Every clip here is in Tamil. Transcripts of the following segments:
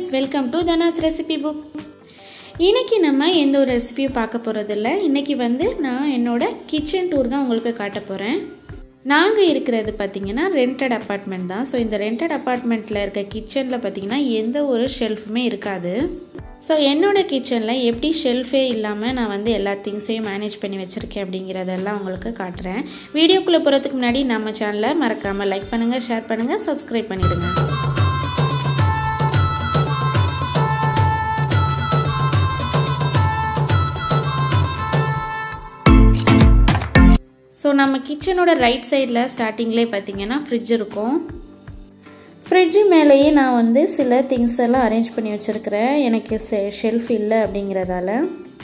friends welcome to Dhanas recipe book இன்னைக்கு நம்ம எந்த ஒரு ரெசிபியும் பார்க்க போகிறதில்ல இன்னைக்கு வந்து நான் என்னோட கிச்சன் டூர் தான் உங்களுக்கு காட்ட போகிறேன் நாங்கள் இருக்கிறது பார்த்திங்கன்னா ரெண்டட் அப்பார்ட்மெண்ட் தான் ஸோ இந்த ரெண்டட் அப்பார்ட்மெண்ட்டில் இருக்க கிச்சனில் பார்த்திங்கன்னா எந்த ஒரு ஷெல்ஃபுமே இருக்காது ஸோ என்னோடய கிச்சனில் எப்படி ஷெல்ஃபே இல்லாமல் நான் வந்து எல்லா திங்ஸையும் மேனேஜ் பண்ணி வச்சுருக்கேன் அப்படிங்கிறதெல்லாம் உங்களுக்கு காட்டுறேன் வீடியோக்குள்ளே போகிறதுக்கு முன்னாடி நம்ம சேனலை மறக்காமல் லைக் பண்ணுங்கள் ஷேர் பண்ணுங்கள் சப்ஸ்கிரைப் பண்ணிடுங்க ஸோ நம்ம கிச்சனோட ரைட் சைடில் ஸ்டார்டிங்லேயே பார்த்தீங்கன்னா ஃப்ரிட்ஜ் இருக்கும் ஃப்ரிட்ஜு மேலேயே நான் வந்து சில திங்ஸ் எல்லாம் அரேஞ்ச் பண்ணி வச்சுருக்கிறேன் எனக்கு ஷெல்ஃப் இல்லை அப்படிங்கிறதால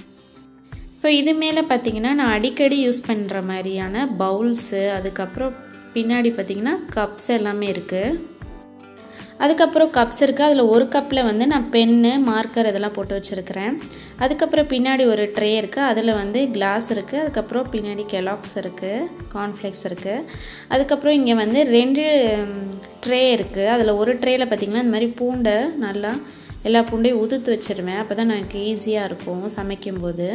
ஸோ இது மேலே பார்த்தீங்கன்னா நான் அடிக்கடி யூஸ் பண்ணுற மாதிரியான பவுல்ஸு அதுக்கப்புறம் பின்னாடி பார்த்திங்கன்னா கப்ஸ் எல்லாமே இருக்குது அதுக்கப்புறம் கப்ஸ் இருக்குது அதில் ஒரு கப்பில் வந்து நான் பென்னு மார்க்கர் இதெல்லாம் போட்டு வச்சுருக்கிறேன் அதுக்கப்புறம் பின்னாடி ஒரு ட்ரே இருக்குது அதில் வந்து கிளாஸ் இருக்குது அதுக்கப்புறம் பின்னாடி கெலாக்ஸ் இருக்குது கார்ன்ஃப்ளேக்ஸ் இருக்குது அதுக்கப்புறம் இங்கே வந்து ரெண்டு ட்ரே இருக்குது அதில் ஒரு ட்ரேயில் பார்த்திங்கன்னா இந்த மாதிரி பூண்டை நல்லா எல்லா பூண்டையும் உதுத்து வச்சுருவேன் அப்போ தான் எனக்கு ஈஸியாக இருக்கும் சமைக்கும்போது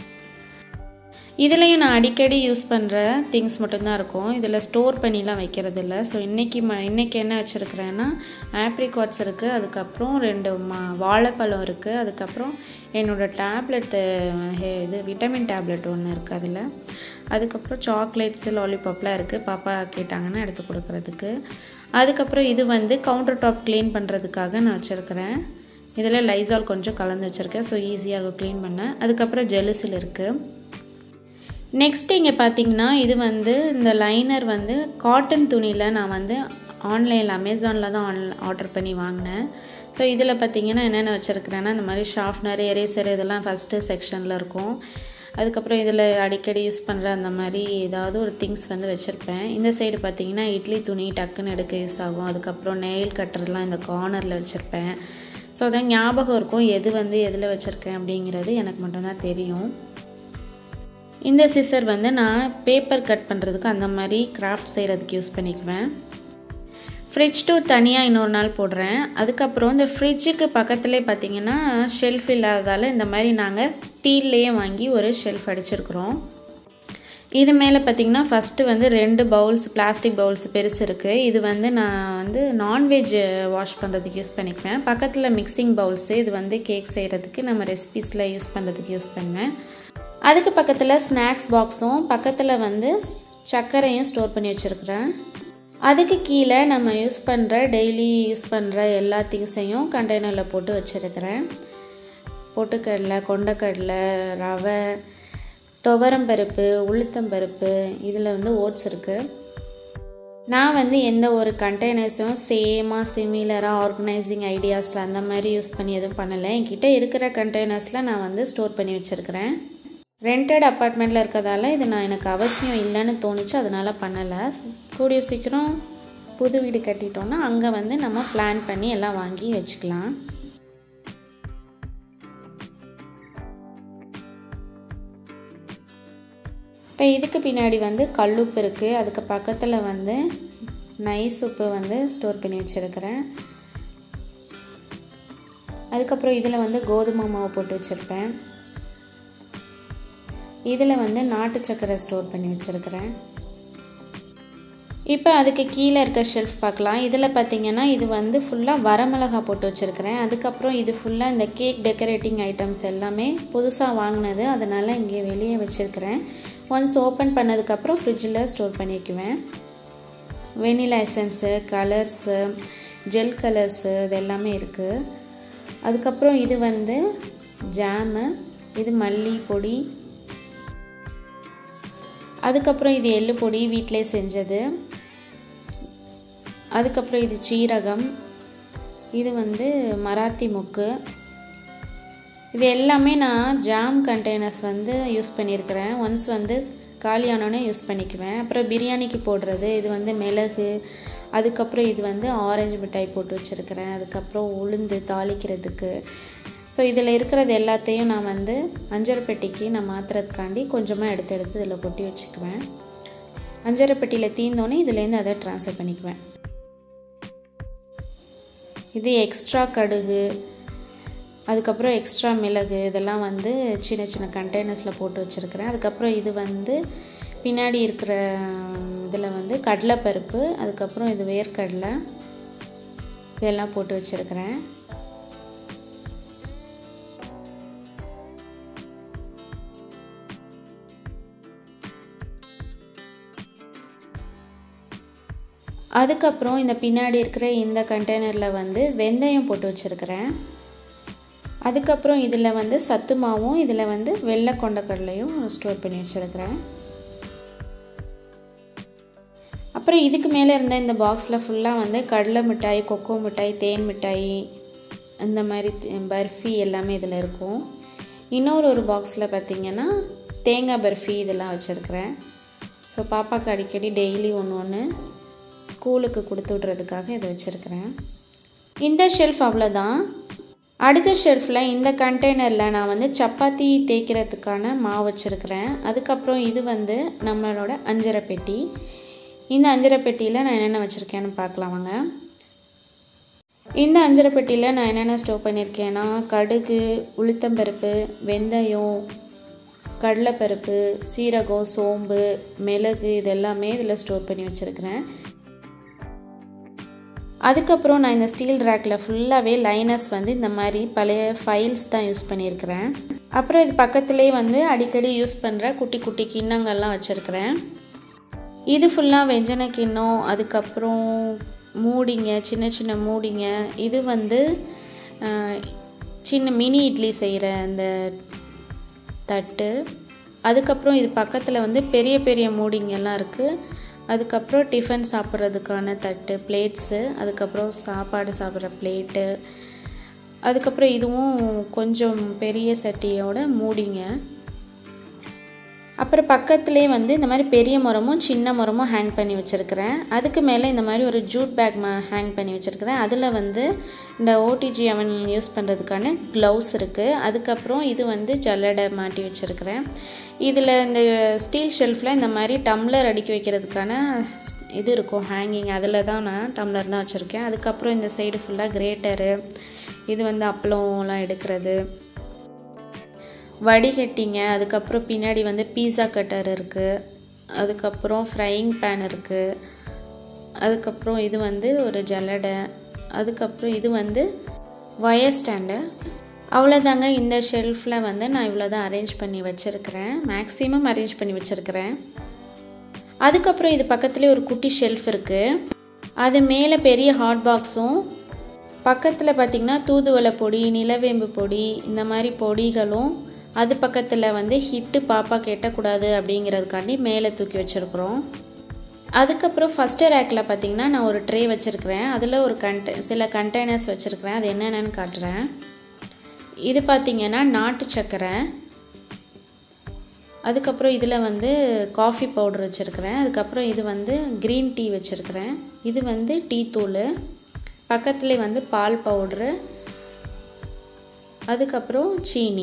இதுலேயும் நான் அடிக்கடி யூஸ் பண்ணுற திங்ஸ் மட்டும்தான் இருக்கும் இதில் ஸ்டோர் பண்ணிலாம் வைக்கிறது இல்லை ஸோ இன்றைக்கி ம இன்றைக்கி என்ன வச்சுருக்கிறேன்னா ஆப்ரிகாட்ஸ் இருக்குது அதுக்கப்புறம் ரெண்டு மா வாழைப்பழம் இருக்குது அதுக்கப்புறம் என்னோடய டேப்லெட்டு இது விட்டமின் டேப்லெட் ஒன்று இருக்குது அதில் அதுக்கப்புறம் சாக்லேட்ஸ் லாலிபாப்லாம் இருக்குது பாப்பா கேட்டாங்கன்னா எடுத்து கொடுக்குறதுக்கு அதுக்கப்புறம் இது வந்து கவுண்டர் டாப் க்ளீன் பண்ணுறதுக்காக நான் வச்சுருக்கிறேன் இதில் லைசால் கொஞ்சம் கலந்து வச்சுருக்கேன் ஸோ ஈஸியாக இருக்கும் க்ளீன் பண்ண அதுக்கப்புறம் ஜெலுசில் இருக்குது நெக்ஸ்ட் இங்கே பார்த்தீங்கன்னா இது வந்து இந்த லைனர் வந்து காட்டன் துணியில் நான் வந்து ஆன்லைனில் அமேசானில் தான் ஆன் ஆர்டர் பண்ணி வாங்கினேன் ஸோ இதில் பார்த்தீங்கன்னா என்னென்ன வச்சுருக்கிறேன்னா இந்த மாதிரி ஷார்ப்னர் எரேசர் இதெல்லாம் ஃபஸ்ட்டு செக்ஷனில் இருக்கும் அதுக்கப்புறம் இதில் அடிக்கடி யூஸ் பண்ணுற அந்த மாதிரி ஏதாவது ஒரு திங்ஸ் வந்து வச்சுருப்பேன் இந்த சைடு பார்த்தீங்கன்னா இட்லி துணி டக்குன்னு எடுக்க யூஸ் ஆகும் அதுக்கப்புறம் நெயில் கட்டுறதுலாம் இந்த கார்னரில் வச்சுருப்பேன் ஸோ அதான் ஞாபகம் இருக்கும் எது வந்து எதில் வச்சுருக்கேன் அப்படிங்கிறது எனக்கு மட்டும்தான் தெரியும் இந்த சிசர் வந்து நான் பேப்பர் கட் பண்ணுறதுக்கு அந்த மாதிரி கிராஃப்ட் செய்கிறதுக்கு யூஸ் பண்ணிக்குவேன் ஃப்ரிட்ஜ் டூர் தனியாக இன்னொரு நாள் போடுறேன் அதுக்கப்புறம் இந்த ஃப்ரிட்ஜுக்கு பக்கத்துலேயே பார்த்தீங்கன்னா ஷெல்ஃப் இல்லாததால் இந்த மாதிரி நாங்கள் ஸ்டீல்லையே வாங்கி ஒரு ஷெல்ஃப் அடிச்சிருக்கிறோம் இது மேலே பார்த்திங்கன்னா ஃபஸ்ட்டு வந்து ரெண்டு பவுல்ஸ் பிளாஸ்டிக் பவுல்ஸ் பெருசு இருக்குது இது வந்து நான் வந்து நான்வெஜ் வாஷ் பண்ணுறதுக்கு யூஸ் பண்ணிக்குவேன் பக்கத்தில் மிக்சிங் பவுல்ஸு இது வந்து கேக் செய்கிறதுக்கு நம்ம ரெசிபீஸில் யூஸ் பண்ணுறதுக்கு யூஸ் பண்ணுவேன் அதுக்கு பக்கத்தில் ஸ்நாக்ஸ் பாக்ஸும் பக்கத்தில் வந்து சர்க்கரையும் ஸ்டோர் பண்ணி வச்சுருக்குறேன் அதுக்கு கீழே நம்ம யூஸ் பண்ணுற டெய்லி யூஸ் பண்ணுற எல்லா திங்ஸையும் கண்டெய்னரில் போட்டு வச்சுருக்கிறேன் பொட்டுக்கடலை கொண்டக்கடலை ரவை துவரம்பருப்பு உளுத்தம்பருப்பு இதில் வந்து ஓட்ஸ் இருக்குது நான் வந்து எந்த ஒரு கண்டெய்னர்ஸும் சேமாக சிமிலராக ஆர்கனைசிங் ஐடியாஸ் அந்த மாதிரி யூஸ் பண்ணி எதுவும் பண்ணலை என்கிட்ட இருக்கிற கண்டெய்னர்ஸில் நான் வந்து ஸ்டோர் பண்ணி வச்சுருக்கிறேன் ரெண்டட் அப்பார்ட்மெண்ட்டில் இருக்கிறதால இது நான் எனக்கு அவசியம் இல்லைன்னு தோணுச்சு அதனால் பண்ணலை கூடிய சீக்கிரம் புது வீடு கட்டிட்டோன்னா அங்கே வந்து நம்ம பிளான் பண்ணி எல்லாம் வாங்கி வச்சுக்கலாம் இப்போ இதுக்கு பின்னாடி வந்து கல்லுப்பு இருக்குது அதுக்கு பக்கத்தில் வந்து நைஸ் உப்பு வந்து ஸ்டோர் பண்ணி வச்சுருக்கிறேன் அதுக்கப்புறம் இதில் வந்து கோதுமை மாவு போட்டு வச்சுருப்பேன் இதில் வந்து நாட்டு சக்கரை ஸ்டோர் பண்ணி வச்சுருக்கிறேன் இப்போ அதுக்கு கீழே இருக்க ஷெல்ஃப் பார்க்கலாம் இதில் பார்த்தீங்கன்னா இது வந்து ஃபுல்லாக வரமிளகா போட்டு வச்சுருக்கிறேன் அதுக்கப்புறம் இது ஃபுல்லாக இந்த கேக் டெக்கரேட்டிங் ஐட்டம்ஸ் எல்லாமே புதுசாக வாங்கினது அதனால் இங்கே வெளியே வச்சுருக்கிறேன் ஒன்ஸ் ஓப்பன் பண்ணதுக்கப்புறம் ஃப்ரிட்ஜில் ஸ்டோர் பண்ணிக்குவேன் vanilla essence colours gel colours இது எல்லாமே இருக்குது அதுக்கப்புறம் இது வந்து ஜாமு இது மல்லி பொடி அதுக்கப்புறம் இது எள்ளு பொடி வீட்டிலே செஞ்சது அதுக்கப்புறம் இது சீரகம் இது வந்து மராத்தி முக்கு இது எல்லாமே நான் ஜாம் கண்டெய்னர்ஸ் வந்து யூஸ் பண்ணியிருக்கிறேன் ஒன்ஸ் வந்து காலியானோன்னே யூஸ் பண்ணிக்குவேன் அப்புறம் பிரியாணிக்கு போடுறது இது வந்து மிளகு அதுக்கப்புறம் இது வந்து ஆரஞ்சு மிட்டாய் போட்டு வச்சுருக்கிறேன் அதுக்கப்புறம் உளுந்து தாளிக்கிறதுக்கு ஸோ இதில் இருக்கிறது எல்லாத்தையும் நான் வந்து அஞ்சரை பெட்டிக்கு நான் மாற்றுறதுக்காண்டி கொஞ்சமாக எடுத்து எடுத்து இதில் கொட்டி வச்சுக்குவேன் அஞ்சரை பெட்டியில் தீர்ந்தோன்னே இதுலேருந்து அதை ட்ரான்ஸ்ஃபர் பண்ணிக்குவேன் இது எக்ஸ்ட்ரா கடுகு அதுக்கப்புறம் எக்ஸ்ட்ரா மிளகு இதெல்லாம் வந்து சின்ன சின்ன கண்டெய்னர்ஸில் போட்டு வச்சுருக்கிறேன் அதுக்கப்புறம் இது வந்து பின்னாடி இருக்கிற இதில் வந்து கடலைப்பருப்பு அதுக்கப்புறம் இது வேர்க்கடலை இதெல்லாம் போட்டு வச்சுருக்கிறேன் அதுக்கப்புறம் இந்த பின்னாடி இருக்கிற இந்த கண்டெய்னரில் வந்து வெந்தயம் போட்டு வச்சுருக்கிறேன் அதுக்கப்புறம் இதில் வந்து சத்து மாவும் இதில் வந்து வெள்ளை கொண்டக்கடலையும் ஸ்டோர் பண்ணி வச்சுருக்கிறேன் அப்புறம் இதுக்கு மேலே இருந்த இந்த பாக்ஸில் ஃபுல்லாக வந்து கடலை மிட்டாய் கொக்கோ மிட்டாய் தேன் மிட்டாய் இந்த மாதிரி பர்ஃபி எல்லாமே இதில் இருக்கும் இன்னொரு ஒரு பாக்ஸில் பார்த்திங்கன்னா தேங்காய் பர்ஃபி இதெல்லாம் வச்சுருக்கிறேன் ஸோ பாப்பாவுக்கு அடிக்கடி டெய்லி ஒன்று ஒன்று ஸ்கூலுக்கு கொடுத்து விட்றதுக்காக இதை வச்சுருக்கிறேன் இந்த ஷெல்ஃப் அவ்வளோதான் அடுத்த ஷெல்ஃபில் இந்த கண்டெய்னரில் நான் வந்து சப்பாத்தி தேய்க்கிறதுக்கான மாவு வச்சுருக்கிறேன் அதுக்கப்புறம் இது வந்து நம்மளோட அஞ்சரை பெட்டி இந்த அஞ்சரை பெட்டியில் நான் என்னென்ன வச்சுருக்கேன்னு பார்க்கலாம் வாங்க இந்த அஞ்சரை பெட்டியில் நான் என்னென்ன ஸ்டோர் பண்ணியிருக்கேன்னா கடுகு உளுத்தம்பருப்பு வெந்தயம் கடலைப்பருப்பு சீரகம் சோம்பு மிளகு இது எல்லாமே இதில் ஸ்டோர் பண்ணி வச்சுருக்கிறேன் அதுக்கப்புறம் நான் இந்த ஸ்டீல் ரேக்கில் ஃபுல்லாகவே லைனர்ஸ் வந்து இந்த மாதிரி பழைய ஃபைல்ஸ் தான் யூஸ் பண்ணியிருக்கிறேன் அப்புறம் இது பக்கத்துலேயே வந்து அடிக்கடி யூஸ் பண்ணுற குட்டி குட்டி கிண்ணங்கள்லாம் வச்சுருக்கிறேன் இது ஃபுல்லாக வெஞ்சன கிண்ணம் அதுக்கப்புறம் மூடிங்க சின்ன சின்ன மூடிங்க இது வந்து சின்ன மினி இட்லி செய்கிற அந்த தட்டு அதுக்கப்புறம் இது பக்கத்தில் வந்து பெரிய பெரிய மூடிங்கெல்லாம் இருக்குது அதுக்கப்புறம் டிஃபன் சாப்பிட்றதுக்கான தட்டு பிளேட்ஸு அதுக்கப்புறம் சாப்பாடு சாப்பிட்ற பிளேட்டு அதுக்கப்புறம் இதுவும் கொஞ்சம் பெரிய சட்டியோட மூடிங்க அப்புறம் பக்கத்துலேயே வந்து இந்த மாதிரி பெரிய மரமும் சின்ன மரமும் ஹேங் பண்ணி வச்சுருக்கிறேன் அதுக்கு மேலே இந்த மாதிரி ஒரு ஜூட் பேக் ம ஹேங் பண்ணி வச்சுருக்கிறேன் அதில் வந்து இந்த ஓடிஜி அவன் யூஸ் பண்ணுறதுக்கான க்ளவுஸ் இருக்குது அதுக்கப்புறம் இது வந்து ஜல்லடை மாட்டி வச்சுருக்கிறேன் இதில் இந்த ஸ்டீல் ஷெல்ஃபில் இந்த மாதிரி டம்ளர் அடுக்கி வைக்கிறதுக்கான இது இருக்கும் ஹேங்கிங் அதில் தான் நான் டம்ளர் தான் வச்சுருக்கேன் அதுக்கப்புறம் இந்த சைடு ஃபுல்லாக கிரேட்டரு இது வந்து அப்பளம்லாம் எடுக்கிறது வடிகட்டிங்க அதுக்கப்புறம் பின்னாடி வந்து பீஸா கட்டர் இருக்குது அதுக்கப்புறம் ஃப்ரையிங் பேன் இருக்குது அதுக்கப்புறம் இது வந்து ஒரு ஜல்லடை அதுக்கப்புறம் இது வந்து ஒயர் ஸ்டாண்டு அவ்வளோதாங்க இந்த ஷெல்ஃபில் வந்து நான் இவ்வளோ தான் அரேஞ்ச் பண்ணி வச்சுருக்கிறேன் மேக்ஸிமம் அரேஞ்ச் பண்ணி வச்சுருக்கிறேன் அதுக்கப்புறம் இது பக்கத்துலேயே ஒரு குட்டி ஷெல்ஃப் இருக்குது அது மேலே பெரிய ஹாட் பாக்ஸும் பக்கத்தில் பார்த்திங்கன்னா தூதுவளை பொடி நிலவேம்பு பொடி இந்த மாதிரி பொடிகளும் அது பக்கத்தில் வந்து ஹிட்டு பாப்பா கெட்டக்கூடாது அப்படிங்கிறதுக்காண்டி மேலே தூக்கி வச்சுருக்குறோம் அதுக்கப்புறம் ஃபஸ்ட்டு ரேக்கில் பார்த்திங்கன்னா நான் ஒரு ட்ரே வச்சுருக்கிறேன் அதில் ஒரு கண்டெ சில கண்டெய்னர்ஸ் வச்சுருக்கிறேன் அது என்னென்னு காட்டுறேன் இது பார்த்திங்கன்னா நாட்டு சர்க்கரை அதுக்கப்புறம் இதில் வந்து காஃபி பவுடர் வச்சுருக்கிறேன் அதுக்கப்புறம் இது வந்து க்ரீன் டீ வச்சுருக்கிறேன் இது வந்து டீ தூள் பக்கத்துலேயே வந்து பால் பவுட்ரு அதுக்கப்புறம் சீனி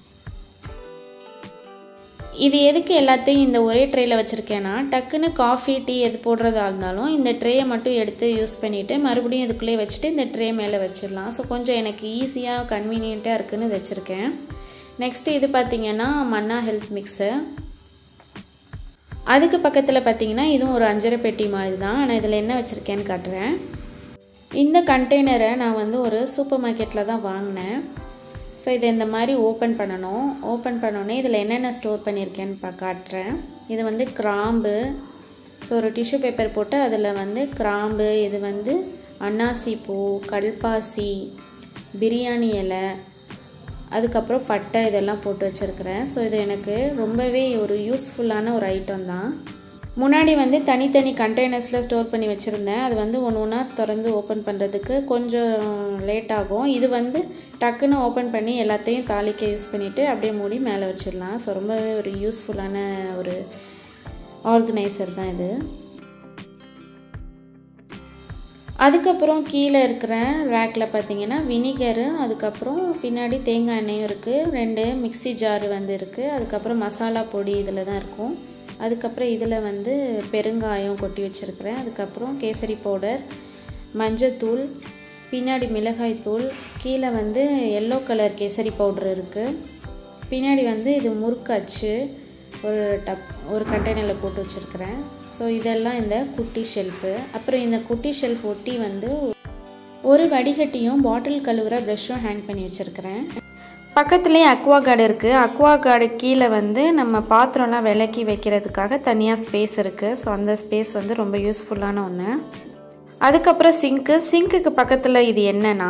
இது எதுக்கு எல்லாத்தையும் இந்த ஒரே ட்ரேயில் வச்சுருக்கேன்னா டக்குன்னு காஃபி டீ எது போடுறதா இருந்தாலும் இந்த ட்ரேயை மட்டும் எடுத்து யூஸ் பண்ணிவிட்டு மறுபடியும் இதுக்குள்ளேயே வச்சுட்டு இந்த ட்ரே மேலே வச்சிடலாம் ஸோ கொஞ்சம் எனக்கு ஈஸியாக கன்வீனியண்ட்டாக இருக்குதுன்னு வச்சுருக்கேன் நெக்ஸ்ட்டு இது பார்த்திங்கன்னா மன்னா ஹெல்த் மிக்ஸு அதுக்கு பக்கத்தில் பார்த்திங்கன்னா இதுவும் ஒரு அஞ்சரை பெட்டி மாதிரி தான் ஆனால் இதில் என்ன வச்சுருக்கேன்னு காட்டுறேன் இந்த கண்டெய்னரை நான் வந்து ஒரு சூப்பர் மார்க்கெட்டில் தான் வாங்கினேன் ஸோ இதை இந்த மாதிரி ஓப்பன் பண்ணணும் ஓப்பன் பண்ணோன்னே இதில் என்னென்ன ஸ்டோர் பண்ணியிருக்கேன்னு பா காட்டுறேன் இது வந்து கிராம்பு ஸோ ஒரு டிஷ்யூ பேப்பர் போட்டு அதில் வந்து கிராம்பு இது வந்து அன்னாசி பூ கல்பாசி பிரியாணி இலை அதுக்கப்புறம் பட்டை இதெல்லாம் போட்டு வச்சுருக்கிறேன் ஸோ இது எனக்கு ரொம்பவே ஒரு யூஸ்ஃபுல்லான ஒரு ஐட்டம் தான் முன்னாடி வந்து தனித்தனி கண்டெய்னர்ஸில் ஸ்டோர் பண்ணி வச்சுருந்தேன் அது வந்து ஒன்று ஒன்றா திறந்து ஓப்பன் பண்ணுறதுக்கு கொஞ்சம் லேட் ஆகும் இது வந்து டக்குன்னு ஓப்பன் பண்ணி எல்லாத்தையும் தாளிக்க யூஸ் பண்ணிவிட்டு அப்படியே மூடி மேலே வச்சிடலாம் ஸோ ரொம்பவே ஒரு யூஸ்ஃபுல்லான ஒரு ஆர்கனைசர் தான் இது அதுக்கப்புறம் கீழே இருக்கிற ரேக்கில் பார்த்தீங்கன்னா வினிகரு அதுக்கப்புறம் பின்னாடி தேங்காய் எண்ணெயும் இருக்குது ரெண்டு மிக்சி ஜார் வந்து இருக்குது அதுக்கப்புறம் மசாலா பொடி இதில் தான் இருக்கும் அதுக்கப்புறம் இதில் வந்து பெருங்காயம் கொட்டி வச்சுருக்கிறேன் அதுக்கப்புறம் கேசரி பவுடர் மஞ்சத்தூள் பின்னாடி மிளகாய் தூள் கீழே வந்து எல்லோ கலர் கேசரி பவுட்ரு இருக்குது பின்னாடி வந்து இது முறுக்காச்சு ஒரு டப் ஒரு கண்டெய்னரில் போட்டு வச்சுருக்கிறேன் ஸோ இதெல்லாம் இந்த குட்டி ஷெல்ஃபு அப்புறம் இந்த குட்டி ஷெல்ஃப் ஒட்டி வந்து ஒரு வடிகட்டியும் பாட்டில் கழுவுற ப்ரெஷ்ஷும் ஹேங் பண்ணி வச்சுருக்கிறேன் பக்கத்துலேயே அக்வா கார்டு இருக்குது அக்வா கார்டு கீழே வந்து நம்ம பாத்திரம்லாம் விலக்கி வைக்கிறதுக்காக தனியாக ஸ்பேஸ் இருக்குது ஸோ அந்த ஸ்பேஸ் வந்து ரொம்ப யூஸ்ஃபுல்லான ஒன்று அதுக்கப்புறம் சிங்க்கு சிங்க்குக்கு பக்கத்தில் இது என்னென்னா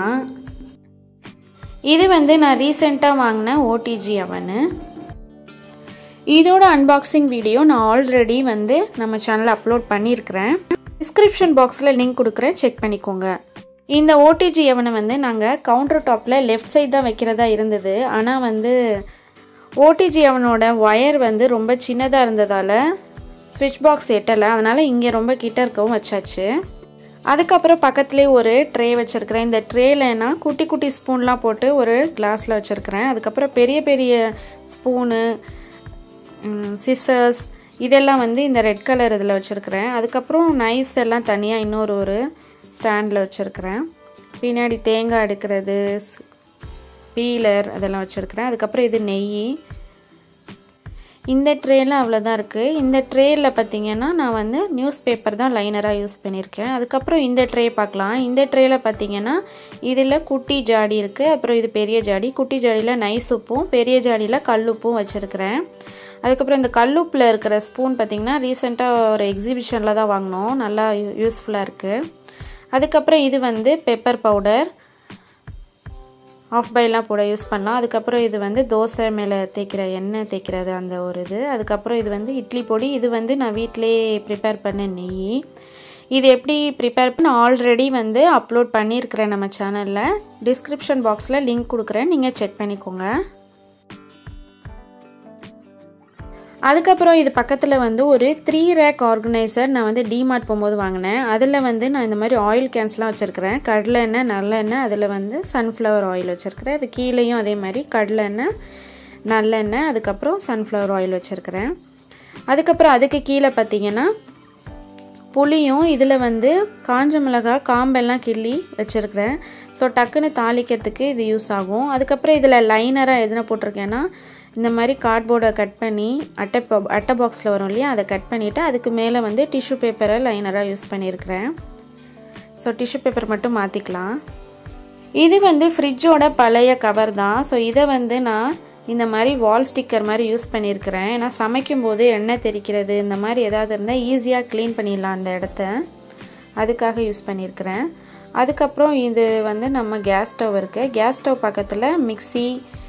இது வந்து நான் ரீசெண்டாக வாங்கின ஓடிஜி அவனு இதோட அன்பாக்சிங் வீடியோ நான் ஆல்ரெடி வந்து நம்ம சேனலில் அப்லோட் பண்ணியிருக்கிறேன் டிஸ்கிரிப்ஷன் பாக்ஸில் லிங்க் கொடுக்குறேன் செக் பண்ணிக்கோங்க இந்த ஓடிஜி அவனை வந்து நாங்கள் கவுண்டர் டாப்பில் லெஃப்ட் சைட் தான் வைக்கிறதா இருந்தது ஆனால் வந்து ஓடிஜி அவனோட ஒயர் வந்து ரொம்ப சின்னதாக இருந்ததால் ஸ்விட்ச் பாக்ஸ் எட்டலை அதனால் இங்கே ரொம்ப கிட்ட இருக்கவும் வச்சாச்சு அதுக்கப்புறம் பக்கத்துலேயே ஒரு ட்ரே வச்சுருக்கிறேன் இந்த ட்ரேலனா குட்டி குட்டி ஸ்பூன்லாம் போட்டு ஒரு கிளாஸில் வச்சுருக்கிறேன் அதுக்கப்புறம் பெரிய பெரிய ஸ்பூனு சிசர்ஸ் இதெல்லாம் வந்து இந்த ரெட் கலர் இதில் வச்சுருக்கிறேன் அதுக்கப்புறம் நைஃப்ஸ் எல்லாம் தனியாக இன்னொரு ஒரு ஸ்டாண்டில் வச்சுருக்கிறேன் பின்னாடி தேங்காய் எடுக்கிறது பீலர் அதெல்லாம் வச்சுருக்கிறேன் அதுக்கப்புறம் இது நெய் இந்த ட்ரேயில் அவ்வளோதான் இருக்குது இந்த ட்ரேயில் பார்த்தீங்கன்னா நான் வந்து நியூஸ் பேப்பர் தான் லைனராக யூஸ் பண்ணியிருக்கேன் அதுக்கப்புறம் இந்த ட்ரே பார்க்கலாம் இந்த ட்ரேயில் பார்த்தீங்கன்னா இதில் குட்டி ஜாடி இருக்குது அப்புறம் இது பெரிய ஜாடி குட்டி ஜாடியில் நைஸ் உப்பும் பெரிய ஜாடியில் கல்லுப்பும் வச்சுருக்கிறேன் அதுக்கப்புறம் இந்த கல்லுப்பில் இருக்கிற ஸ்பூன் பார்த்திங்கன்னா ரீசெண்டாக ஒரு எக்ஸிபிஷனில் தான் வாங்கினோம் நல்லா யூஸ்ஃபுல்லாக இருக்குது அதுக்கப்புறம் இது வந்து பெப்பர் பவுடர் ஆஃப் பைலாம் போட யூஸ் பண்ணலாம் அதுக்கப்புறம் இது வந்து தோசை மேலே தேய்க்கிற எண்ணெய் தேய்க்கிறது அந்த ஒரு இது அதுக்கப்புறம் இது வந்து இட்லி பொடி இது வந்து நான் வீட்டிலே ப்ரிப்பேர் பண்ண நெய் இது எப்படி ப்ரிப்பேர் பண்ண ஆல்ரெடி வந்து அப்லோட் பண்ணியிருக்கிறேன் நம்ம சேனலில் டிஸ்கிரிப்ஷன் பாக்ஸில் லிங்க் கொடுக்குறேன் நீங்கள் செக் பண்ணிக்கோங்க அதுக்கப்புறம் இது பக்கத்தில் வந்து ஒரு த்ரீ ரேக் ஆர்கனைசர் நான் வந்து டிமார்ட் போகும்போது வாங்கினேன் அதில் வந்து நான் இந்த மாதிரி ஆயில் கேன்ஸ்லாம் வச்சுருக்கிறேன் கடலை எண்ணெய் நல்லெண்ணெய் அதில் வந்து சன்ஃப்ளவர் ஆயில் வச்சுருக்கிறேன் அது கீழேயும் அதே மாதிரி கடலை எண்ணெய் நல்லெண்ணெய் அதுக்கப்புறம் சன்ஃப்ளவர் ஆயில் வச்சுருக்கிறேன் அதுக்கப்புறம் அதுக்கு கீழே பார்த்தீங்கன்னா புளியும் இதில் வந்து காஞ்ச மிளகாய் காம்பெல்லாம் கிள்ளி வச்சுருக்கிறேன் ஸோ டக்குன்னு தாளிக்கிறதுக்கு இது யூஸ் ஆகும் அதுக்கப்புறம் இதில் லைனராக எதுனா போட்டிருக்கேன்னா இந்த மாதிரி கார்ட்போர்டை கட் பண்ணி அட்டை அட்டை பாக்ஸில் வரும் இல்லையா அதை கட் பண்ணிவிட்டு அதுக்கு மேலே வந்து டிஷ்யூ பேப்பரை லைனராக யூஸ் பண்ணியிருக்கிறேன் ஸோ டிஷ்யூ பேப்பர் மட்டும் மாற்றிக்கலாம் இது வந்து ஃப்ரிட்ஜோட பழைய கவர் தான் ஸோ இதை வந்து நான் இந்த மாதிரி வால் ஸ்டிக்கர் மாதிரி யூஸ் பண்ணியிருக்கிறேன் ஏன்னா சமைக்கும் போது எண்ணெய் தெரிக்கிறது இந்த மாதிரி ஏதாவது இருந்தால் ஈஸியாக க்ளீன் பண்ணிடலாம் அந்த இடத்த அதுக்காக யூஸ் பண்ணியிருக்கிறேன் அதுக்கப்புறம் இது வந்து நம்ம கேஸ் ஸ்டவ் இருக்குது கேஸ் ஸ்டவ் பக்கத்தில் மிக்சி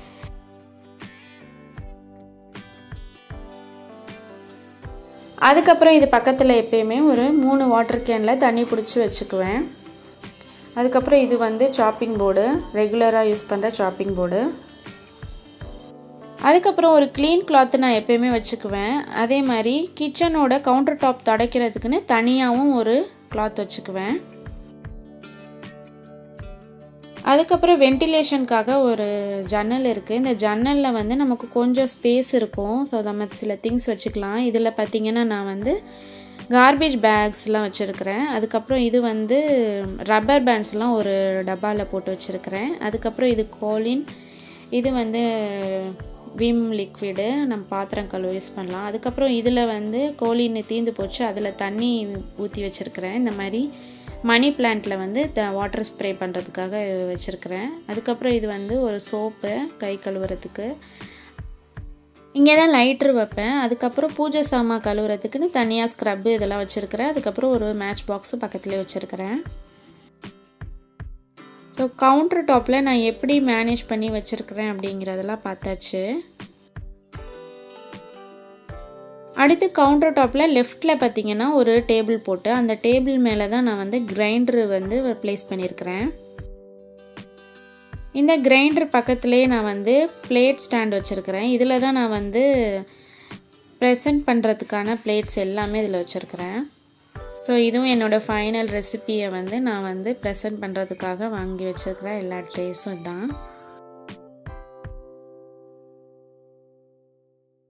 அதுக்கப்புறம் இது பக்கத்தில் எப்பயுமே ஒரு மூணு வாட்டர் கேனில் தண்ணி பிடிச்சி வச்சுக்குவேன் அதுக்கப்புறம் இது வந்து சாப்பிங் போர்டு ரெகுலராக யூஸ் பண்ணுற சாப்பிங் போர்டு அதுக்கப்புறம் ஒரு க்ளீன் கிளாத்து நான் எப்பயுமே வச்சுக்குவேன் அதே மாதிரி கிச்சனோட கவுண்டர் டாப் துடைக்கிறதுக்குன்னு தனியாகவும் ஒரு கிளாத் வச்சுக்குவேன் அதுக்கப்புறம் வென்டிலேஷனுக்காக ஒரு ஜன்னல் இருக்குது இந்த ஜன்னலில் வந்து நமக்கு கொஞ்சம் ஸ்பேஸ் இருக்கும் ஸோ நம்ம சில திங்ஸ் வச்சுக்கலாம் இதில் பார்த்திங்கன்னா நான் வந்து கார்பேஜ் பேக்ஸ்லாம் வச்சுருக்கிறேன் அதுக்கப்புறம் இது வந்து ரப்பர் பேண்ட்ஸ்லாம் ஒரு டப்பாவில் போட்டு வச்சுருக்கிறேன் அதுக்கப்புறம் இது கோலின் இது வந்து விம் லிக்விடு நம்ம பாத்திரம் கழுவ யூஸ் பண்ணலாம் அதுக்கப்புறம் இதில் வந்து கோலின்னு தீந்து போச்சு அதில் தண்ணி ஊற்றி வச்சுருக்கிறேன் இந்த மாதிரி மணி பிளான்ட்டில் வந்து த வாட்டர் ஸ்ப்ரே பண்ணுறதுக்காக வச்சுருக்கிறேன் அதுக்கப்புறம் இது வந்து ஒரு சோப்பு கை கழுவுறதுக்கு இங்கே தான் லைட்ரு வைப்பேன் அதுக்கப்புறம் பூஜை சாமான் கழுவுறதுக்குன்னு தனியாக ஸ்க்ரப்பு இதெல்லாம் வச்சுருக்கிறேன் அதுக்கப்புறம் ஒரு மேட்ச் பாக்ஸு பக்கத்துலேயே வச்சுருக்கிறேன் ஸோ கவுண்டர் டாப்பில் நான் எப்படி மேனேஜ் பண்ணி வச்சுருக்கிறேன் அப்படிங்கிறதெல்லாம் பார்த்தாச்சு அடுத்து கவுண்டர் டாப்பில் லெஃப்டில் பார்த்தீங்கன்னா ஒரு டேபிள் போட்டு அந்த டேபிள் மேலே தான் நான் வந்து கிரைண்டரு வந்து ப்ளேஸ் பண்ணியிருக்கிறேன் இந்த கிரைண்டர் பக்கத்துலேயே நான் வந்து பிளேட் ஸ்டாண்ட் வச்சுருக்கிறேன் இதில் தான் நான் வந்து ப்ரெசன்ட் பண்ணுறதுக்கான பிளேட்ஸ் எல்லாமே இதில் வச்சுருக்கிறேன் ஸோ இதுவும் என்னோடய ஃபைனல் ரெசிப்பியை வந்து நான் வந்து ப்ரெசன்ட் பண்ணுறதுக்காக வாங்கி வச்சுருக்கிற எல்லா ட்ரேஸும் தான்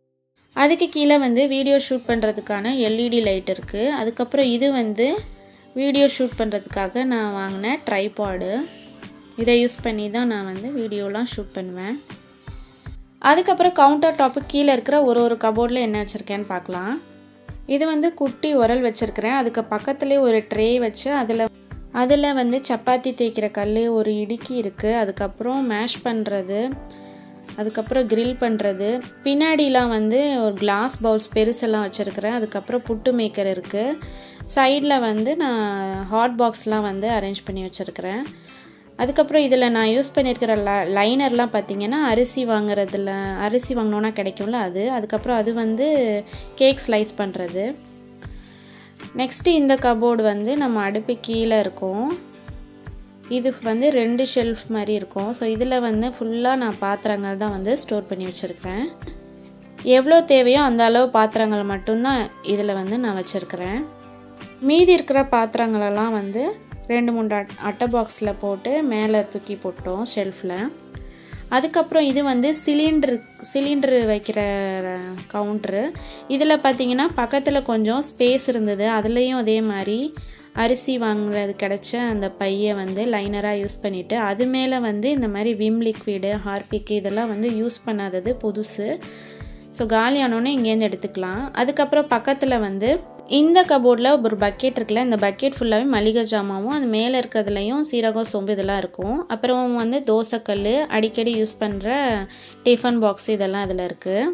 அதுக்கு கீழே வந்து வீடியோ ஷூட் பண்ணுறதுக்கான எல்இடி லைட் இருக்குது அதுக்கப்புறம் இது வந்து வீடியோ ஷூட் பண்ணுறதுக்காக நான் வாங்கின ட்ரைபாடு இதை யூஸ் பண்ணி தான் நான் வந்து வீடியோலாம் ஷூட் பண்ணுவேன் அதுக்கப்புறம் கவுண்டர் டாப்பு கீழே இருக்கிற ஒரு ஒரு கபோர்டில் என்ன வச்சுருக்கேன்னு பார்க்கலாம் இது வந்து குட்டி உரல் வச்சுருக்கிறேன் அதுக்கு பக்கத்துலேயே ஒரு ட்ரே வச்சு அதில் அதில் வந்து சப்பாத்தி தேய்க்கிற கல் ஒரு இடுக்கி இருக்குது அதுக்கப்புறம் மேஷ் பண்ணுறது அதுக்கப்புறம் க்ரில் பண்ணுறது பின்னாடிலாம் வந்து ஒரு கிளாஸ் பவுல்ஸ் பெருசெல்லாம் வச்சுருக்கிறேன் அதுக்கப்புறம் புட்டு மேக்கர் இருக்குது சைடில் வந்து நான் ஹாட் பாக்ஸ்லாம் வந்து அரேஞ்ச் பண்ணி வச்சுருக்கிறேன் அதுக்கப்புறம் இதில் நான் யூஸ் பண்ணியிருக்கிற ல லைனர்லாம் பார்த்தீங்கன்னா அரிசி வாங்குறதுல அரிசி வாங்கினோன்னா கிடைக்கும்ல அது அதுக்கப்புறம் அது வந்து கேக் ஸ்லைஸ் பண்ணுறது நெக்ஸ்ட்டு இந்த கபோர்டு வந்து நம்ம அடுப்பு கீழே இருக்கும் இது வந்து ரெண்டு ஷெல்ஃப் மாதிரி இருக்கும் ஸோ இதில் வந்து ஃபுல்லாக நான் பாத்திரங்கள் தான் வந்து ஸ்டோர் பண்ணி வச்சுருக்கிறேன் எவ்வளோ தேவையோ அந்த அளவு பாத்திரங்கள் மட்டும்தான் இதில் வந்து நான் வச்சுருக்கிறேன் மீதி இருக்கிற பாத்திரங்களெல்லாம் வந்து ரெண்டு மூணு அட் அட்டை பாக்ஸில் போட்டு மேலே தூக்கி போட்டோம் ஷெல்ஃபில் அதுக்கப்புறம் இது வந்து சிலிண்டர் சிலிண்டர் வைக்கிற கவுண்ட்ரு இதில் பார்த்தீங்கன்னா பக்கத்தில் கொஞ்சம் ஸ்பேஸ் இருந்தது அதுலேயும் அதே மாதிரி அரிசி வாங்குறது கிடச்ச அந்த பையை வந்து லைனராக யூஸ் பண்ணிவிட்டு அது மேலே வந்து இந்த மாதிரி விம் லிக்விடு ஹார்பிக்கு இதெல்லாம் வந்து யூஸ் பண்ணாதது புதுசு ஸோ காலியானோன்னே இங்கேருந்து எடுத்துக்கலாம் அதுக்கப்புறம் பக்கத்தில் வந்து இந்த கபோர்டில் ஒரு பக்கெட் இருக்குல்ல இந்த பக்கெட் ஃபுல்லாகவே மளிகை ஜாமாவும் அது மேலே இருக்கிறதுலையும் சீரகம் சோம்பு இதெல்லாம் இருக்கும் அப்புறம் வந்து தோசைக்கல் அடிக்கடி யூஸ் பண்ணுற டிஃபன் பாக்ஸ் இதெல்லாம் இதில் இருக்குது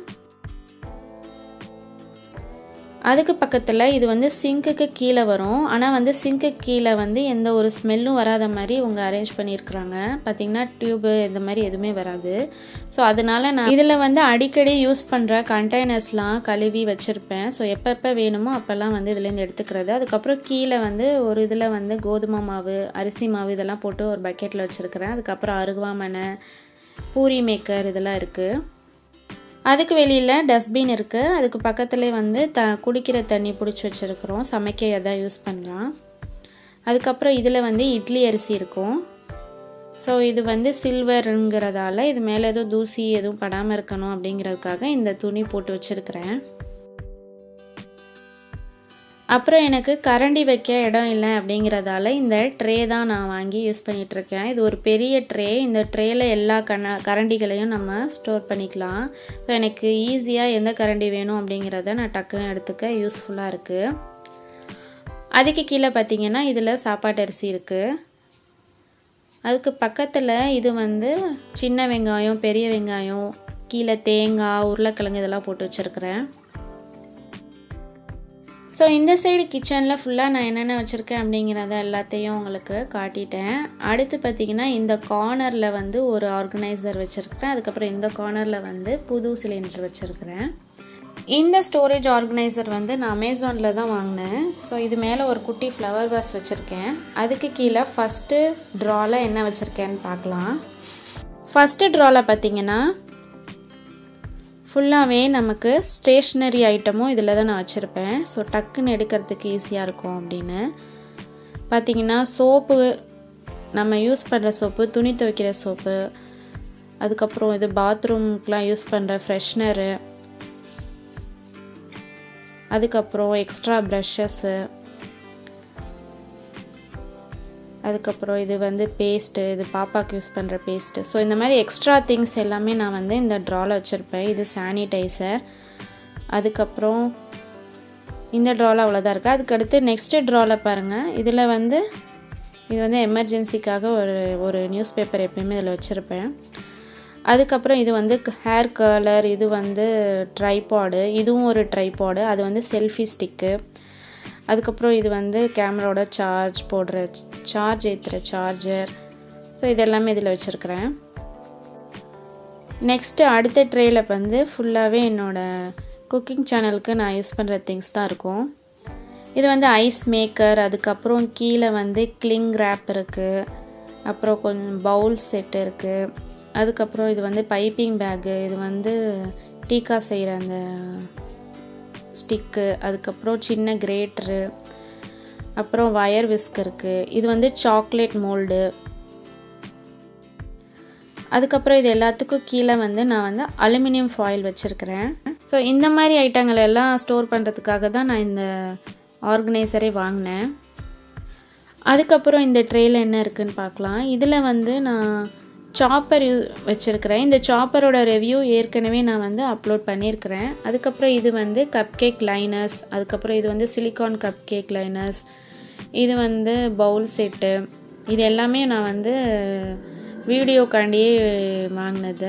அதுக்கு பக்கத்தில் இது வந்து சிங்க்குக்கு கீழே வரும் ஆனால் வந்து சிங்க்கு கீழே வந்து எந்த ஒரு ஸ்மெல்லும் வராத மாதிரி இவங்க அரேஞ்ச் பண்ணியிருக்கிறாங்க பார்த்திங்கன்னா டியூபு இந்த மாதிரி எதுவுமே வராது ஸோ அதனால் நான் இதில் வந்து அடிக்கடி யூஸ் பண்ணுற கண்டெய்னர்ஸ்லாம் கழுவி வச்சுருப்பேன் ஸோ எப்பப்போ வேணுமோ அப்போல்லாம் வந்து இதுலேருந்து எடுத்துக்கிறது அதுக்கப்புறம் கீழே வந்து ஒரு இதில் வந்து கோதுமை மாவு அரிசி மாவு இதெல்லாம் போட்டு ஒரு பக்கெட்டில் வச்சுருக்கிறேன் அதுக்கப்புறம் அருகுவாமனை பூரி மேக்கர் இதெல்லாம் இருக்குது அதுக்கு வெளியில் டஸ்ட்பின் இருக்குது அதுக்கு பக்கத்துலேயே வந்து த குடிக்கிற தண்ணி பிடிச்சி வச்சுருக்குறோம் சமைக்க எதாவது யூஸ் பண்ணலாம் அதுக்கப்புறம் இதில் வந்து இட்லி அரிசி இருக்கும் ஸோ இது வந்து சில்வருங்கிறதால இது மேலே எதுவும் தூசி எதுவும் படாமல் இருக்கணும் அப்படிங்கிறதுக்காக இந்த துணி போட்டு வச்சுருக்கிறேன் அப்புறம் எனக்கு கரண்டி வைக்க இடம் இல்லை அப்படிங்கிறதால இந்த ட்ரே தான் நான் வாங்கி யூஸ் பண்ணிகிட்ருக்கேன் இது ஒரு பெரிய ட்ரே இந்த ட்ரேயில் எல்லா கண கரண்டிகளையும் நம்ம ஸ்டோர் பண்ணிக்கலாம் ஸோ எனக்கு ஈஸியாக எந்த கரண்டி வேணும் அப்படிங்கிறத நான் டக்குன்னு எடுத்துக்க யூஸ்ஃபுல்லாக இருக்குது அதுக்கு கீழே பார்த்தீங்கன்னா இதில் சாப்பாட்டு அரிசி இருக்குது அதுக்கு பக்கத்தில் இது வந்து சின்ன வெங்காயம் பெரிய வெங்காயம் கீழே தேங்காய் உருளைக்கிழங்கு இதெல்லாம் போட்டு வச்சுருக்கிறேன் ஸோ இந்த சைடு கிச்சனில் ஃபுல்லாக நான் என்னென்ன வச்சுருக்கேன் அப்படிங்கிறத எல்லாத்தையும் உங்களுக்கு காட்டிட்டேன் அடுத்து பார்த்திங்கன்னா இந்த கார்னரில் வந்து ஒரு ஆர்கனைசர் வச்சுருக்கிறேன் அதுக்கப்புறம் இந்த கார்னரில் வந்து புது சிலிண்டர் வச்சுருக்கிறேன் இந்த ஸ்டோரேஜ் ஆர்கனைசர் வந்து நான் அமேசானில் தான் வாங்கினேன் ஸோ இது மேலே ஒரு குட்டி ஃப்ளவர் வாஸ் வச்சுருக்கேன் அதுக்கு கீழே ஃபஸ்ட்டு ட்ராவில் என்ன வச்சுருக்கேன்னு பார்க்கலாம் ஃபஸ்ட்டு ட்ராவில் பார்த்தீங்கன்னா ஃபுல்லாகவே நமக்கு ஸ்டேஷ்னரி ஐட்டமும் இதில் தான் நான் வச்சுருப்பேன் ஸோ டக்குன்னு எடுக்கிறதுக்கு ஈஸியாக இருக்கும் அப்படின்னு பார்த்திங்கன்னா சோப்பு நம்ம யூஸ் பண்ணுற சோப்பு துணி துவைக்கிற சோப்பு அதுக்கப்புறம் இது பாத்ரூம்க்கெலாம் யூஸ் பண்ணுற ஃப்ரெஷ்னரு அதுக்கப்புறம் எக்ஸ்ட்ரா ப்ரஷஸ்ஸு அதுக்கப்புறம் இது வந்து பேஸ்ட்டு இது பாப்பாவுக்கு யூஸ் பண்ணுற பேஸ்ட்டு ஸோ இந்த மாதிரி எக்ஸ்ட்ரா திங்ஸ் எல்லாமே நான் வந்து இந்த ட்ராவில் வச்சுருப்பேன் இது சானிடைசர் அதுக்கப்புறம் இந்த ட்ராவில் அவ்வளோதான் இருக்குது அதுக்கடுத்து நெக்ஸ்ட்டு ட்ராவில் பாருங்கள் இதில் வந்து இது வந்து எமர்ஜென்சிக்காக ஒரு ஒரு நியூஸ் பேப்பர் எப்பயுமே இதில் வச்சுருப்பேன் அதுக்கப்புறம் இது வந்து ஹேர் கலர் இது வந்து ட்ரைபாடு இதுவும் ஒரு ட்ரைபாடு அது வந்து செல்ஃபி ஸ்டிக்கு அதுக்கப்புறம் இது வந்து கேமராவோட சார்ஜ் போடுற சார்ஜ் ஏற்றுற சார்ஜர் ஸோ இது எல்லாமே இதில் வச்சுருக்கிறேன் நெக்ஸ்ட்டு அடுத்த ட்ரேயில் வந்து ஃபுல்லாகவே என்னோடய குக்கிங் சேனலுக்கு நான் யூஸ் பண்ணுற திங்ஸ் தான் இருக்கும் இது வந்து ஐஸ் மேக்கர் அதுக்கப்புறம் கீழே வந்து கிளிங் ரேப் இருக்குது அப்புறம் கொஞ்சம் பவுல் செட் இருக்குது அதுக்கப்புறம் இது வந்து பைப்பிங் பேக்கு இது வந்து டீக்கா செய்கிற அந்த ஸ்டிக்கு அதுக்கப்புறம் சின்ன கிரேட்டரு அப்புறம் வயர் விஸ்க் இருக்குது இது வந்து சாக்லேட் மோல்டு அதுக்கப்புறம் இது எல்லாத்துக்கும் கீழே வந்து நான் வந்து அலுமினியம் ஃபாயில் வச்சுருக்கிறேன் ஸோ இந்த மாதிரி ஐட்டங்கள் எல்லாம் ஸ்டோர் பண்ணுறதுக்காக தான் நான் இந்த ஆர்கனைசரே வாங்கினேன் அதுக்கப்புறம் இந்த ட்ரேயில் என்ன இருக்குதுன்னு பார்க்கலாம் இதில் வந்து நான் சாப்பர் யூ வச்சுருக்கிறேன் இந்த சாப்பரோட ரிவ்யூ ஏற்கனவே நான் வந்து அப்லோட் பண்ணியிருக்கிறேன் அதுக்கப்புறம் இது வந்து கப் கேக் லைனர்ஸ் அதுக்கப்புறம் இது வந்து சிலிக்கான் கப் கேக் லைனர்ஸ் இது வந்து பவுல் செட்டு இது எல்லாமே நான் வந்து வீடியோக்காண்டியே வாங்கினது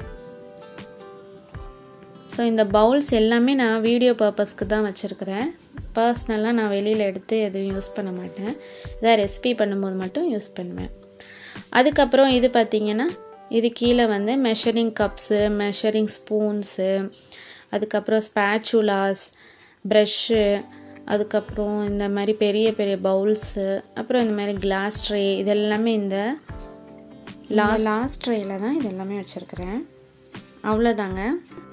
ஸோ இந்த பவுல்ஸ் எல்லாமே நான் வீடியோ பர்பஸ்க்கு தான் வச்சுருக்கிறேன் பர்ஸ்னலாக நான் வெளியில் எடுத்து எதுவும் யூஸ் பண்ண மாட்டேன் இதாக ரெசிபி பண்ணும்போது மட்டும் யூஸ் பண்ணுவேன் அதுக்கப்புறம் இது பார்த்திங்கன்னா இது கீழே வந்து மெஷரிங் கப்ஸு மெஷரிங் ஸ்பூன்ஸு அதுக்கப்புறம் ஸ்பேச்சுலாஸ் ப்ரெஷ்ஷு அதுக்கப்புறம் இந்த மாதிரி பெரிய பெரிய பவுல்ஸு அப்புறம் இந்த மாதிரி கிளாஸ் ட்ரே இதெல்லாமே இந்த லாஸ்ட் லாஸ்ட் ட்ரேயில் தான் இது எல்லாமே வச்சுருக்கிறேன் அவ்வளோதாங்க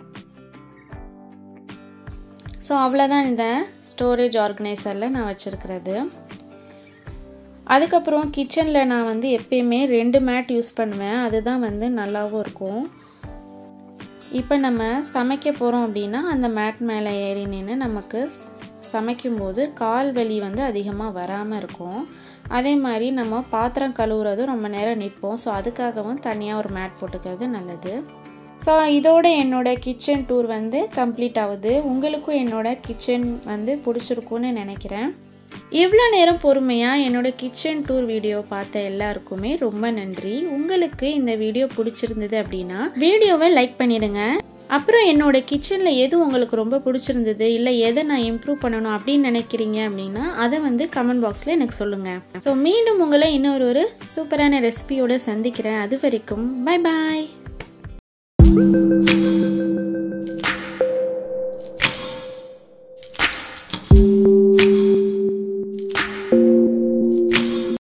ஸோ அவ்வளோதான் இந்த ஸ்டோரேஜ் ஆர்கனைசரில் நான் வச்சுருக்கிறது அதுக்கப்புறம் கிச்சனில் நான் வந்து எப்பயுமே ரெண்டு மேட் யூஸ் பண்ணுவேன் அதுதான் வந்து நல்லாவும் இருக்கும் இப்போ நம்ம சமைக்க போகிறோம் அப்படின்னா அந்த மேட் மேலே ஏறி நின்று நமக்கு சமைக்கும்போது கால் வலி வந்து அதிகமாக வராமல் இருக்கும் அதே மாதிரி நம்ம பாத்திரம் கழுவுறதும் ரொம்ப நேரம் நிற்போம் ஸோ அதுக்காகவும் தனியாக ஒரு மேட் போட்டுக்கிறது நல்லது ஸோ இதோட என்னோட கிச்சன் டூர் வந்து கம்ப்ளீட் ஆகுது உங்களுக்கும் என்னோட கிச்சன் வந்து பிடிச்சிருக்குன்னு நினைக்கிறேன் இவ்வளோ நேரம் பொறுமையாக என்னோட கிச்சன் டூர் வீடியோ பார்த்த எல்லாருக்குமே ரொம்ப நன்றி உங்களுக்கு இந்த வீடியோ பிடிச்சிருந்தது அப்படின்னா வீடியோவை லைக் பண்ணிடுங்க அப்புறம் என்னோட கிச்சனில் எது உங்களுக்கு ரொம்ப பிடிச்சிருந்தது இல்லை எதை நான் இம்ப்ரூவ் பண்ணணும் அப்படின்னு நினைக்கிறீங்க அப்படின்னா அதை வந்து கமெண்ட் பாக்ஸில் எனக்கு சொல்லுங்கள் ஸோ மீண்டும் உங்களை இன்னொரு ஒரு சூப்பரான ரெசிபியோடு சந்திக்கிறேன் அது வரைக்கும் பை பாய்